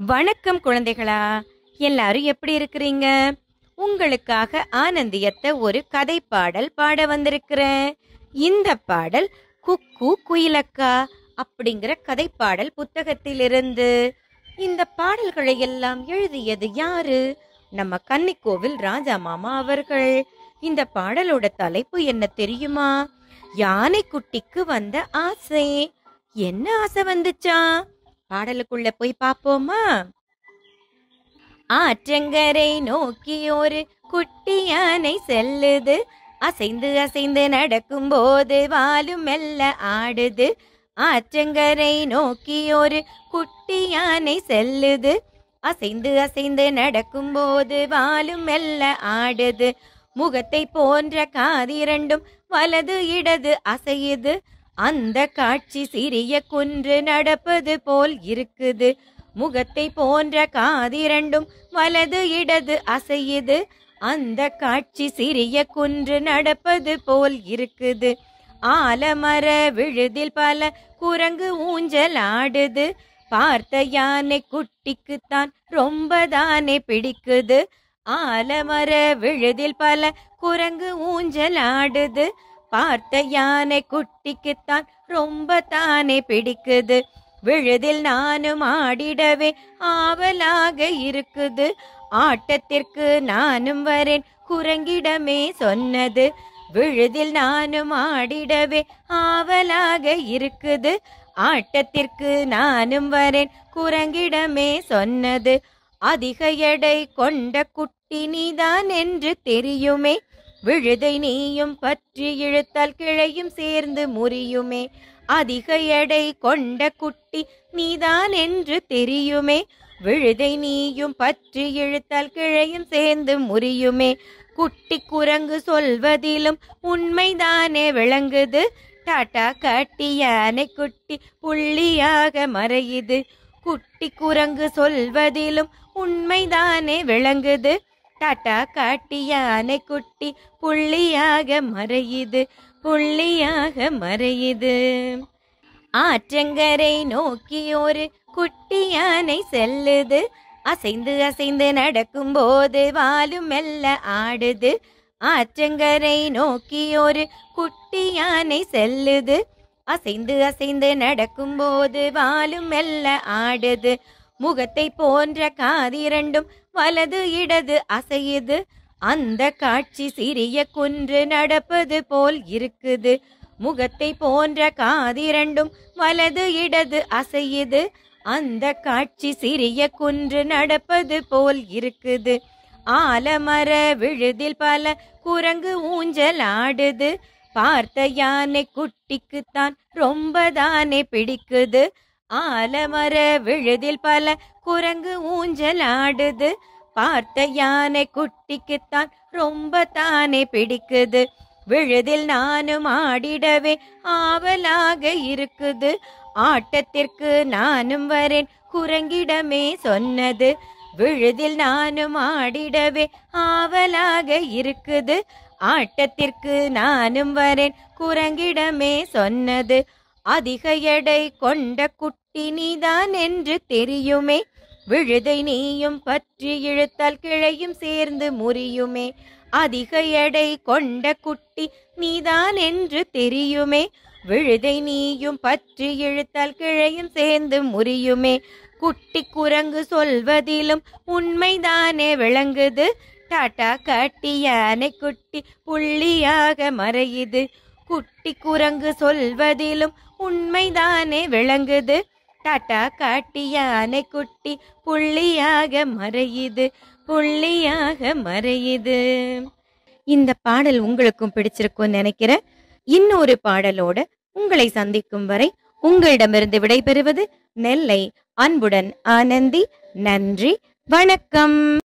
வணக்கம் குழந்தைகளா எல்லாரும் எப்படி இருக்கிறீங்க உங்களுக்காக ஆனந்தியத்தை ஒரு கதை பாடல் பாட வந்திருக்கிறேன் இந்த பாடல் குக்கு குயிலக்கா அப்படிங்கிற கதை பாடல் புத்தகத்திலிருந்து இந்த பாடல்களை எல்லாம் எழுதியது யாரு நம்ம கன்னிக்கோவில் ராஜா மாமா அவர்கள் இந்த பாடலோட தலைப்பு என்ன தெரியுமா யானை குட்டிக்கு வந்த ஆசை என்ன ஆசை வந்துச்சா பாடலுக்குள்ள போய் பாப்போமா ஆற்றங்கரை நோக்கி ஒரு குட்டி யானை செல்லுது அசைந்து அசைந்து நடக்கும்போது வாலும் மெல்ல ஆடுது ஆற்றங்கரை நோக்கி ஒரு குட்டி யானை செல்லுது அசைந்து அசைந்து நடக்கும்போது வாலும் மெல்ல ஆடுது முகத்தை போன்ற காதிரண்டும் வலது இடது அசையுது அந்த காட்சி சிறிய குன்று நடப்பது போல் இருக்குது முகத்தை போன்ற காதிரண்டும் வலது இடது அசையுது அந்த காட்சி சிறிய குன்று நடப்பது போல் இருக்குது ஆலமர விழுதில் பல குரங்கு ஊஞ்சல் ஆடுது பார்த்த யானை குட்டிக்குத்தான் ரொம்ப தானே பிடிக்குது ஆலமர விழுதில் பல குரங்கு ஊஞ்சல் ஆடுது பார்த்த யானை குட்டிக்குத்தான் ரொம்ப தானே பிடிக்குது விழுதில் நானும் ஆடிடவே ஆவலாக இருக்குது ஆட்டத்திற்கு நானும் வரேன் குரங்கிடமே சொன்னது விழுதில் நானும் ஆடிடவே ஆவலாக இருக்குது ஆட்டத்திற்கு நானும் வரேன் குரங்கிடமே சொன்னது அதிக எடை கொண்ட குட்டி நீதான் என்று தெரியுமே விழுதை நீயும் பற்றி இழுத்தால் கிளையும் சேர்ந்து முறியுமே அதிக எடை கொண்ட குட்டி நீதான் என்று தெரியுமே விழுதை நீயும் பற்றி இழுத்தால் கிளையும் சேர்ந்து முறியுமே குட்டி குரங்கு சொல்வதிலும் உண்மைதானே விளங்குது டாட்டா காட்டி யானை குட்டி புள்ளியாக மறையுது குட்டி குரங்கு சொல்வதிலும் உண்மைதானே விளங்குது டாட்டா காட்டி யானை குட்டி புள்ளியாக மறையுது புள்ளியாக மறையுது ஆற்றங்கரை நோக்கி ஒரு குட்டி யானை செல்லுது அசைந்து அசைந்து நடக்கும்போது வாலும் மெல்ல ஆடுது ஆற்றங்கரை நோக்கி ஒரு குட்டி யானை செல்லுது அசைந்து அசைந்து நடக்கும்போது வாலும் மெல்ல ஆடுது முகத்தை போன்ற காதிரண்டும் வலது இடது அசையுது அந்த காட்சி சிறிய குன்று நடப்பது போல் இருக்குது முகத்தை போன்ற காதிரண்டும் வலது இடது அசையுது அந்த காட்சி சிறிய குன்று நடப்பது போல் இருக்குது ஆலமர விழுதில் பல குரங்கு ஊஞ்சல் ஆடுது பார்த்த யானை குட்டிக்குத்தான் ரொம்ப தானே பிடிக்குது ஆலமர விழுதில் பல குரங்கு ஊஞ்சல் ஆடுது பார்த்த யானை குட்டிக்குத்தான் ரொம்ப தானே பிடிக்குது விழுதில் நானும் ஆடிடவே ஆவலாக இருக்குது ஆட்டத்திற்கு நானும் வரேன் குரங்கிடமே சொன்னது விழுதில் நானும் ஆடிடவே ஆவலாக இருக்குது ஆட்டத்திற்கு நானும் வரேன் குரங்கிடமே சொன்னது அதிக எடை கொண்ட குட்டி நீதான் என்று தெரியுமே விழுதை நீயும் பற்றி இழுத்தால் கிளையும் சேர்ந்து முறியுமே அதிக எடை கொண்ட குட்டி நீதான் என்று தெரியுமே விழுதை நீயும் பற்றி இழுத்தால் கிளையும் சேர்ந்து முறியுமே குட்டி குரங்கு சொல்வதிலும் உண்மைதானே விளங்குது டாட்டா காட்டி யானை குட்டி புள்ளியாக மறையுது குட்டி குரங்கு சொல்வதிலும் உண்மைதானே விளங்குது டாட்டா காட்டி யானை குட்டி புள்ளியாக மறையுது புள்ளியாக மறையுது இந்த பாடல் உங்களுக்கும் பிடிச்சிருக்கும்னு நினைக்கிறேன் இன்னொரு பாடலோட உங்களை சந்திக்கும் வரை உங்களிடமிருந்து விடைபெறுவது நெல்லை அன்புடன் ஆனந்தி நன்றி வணக்கம்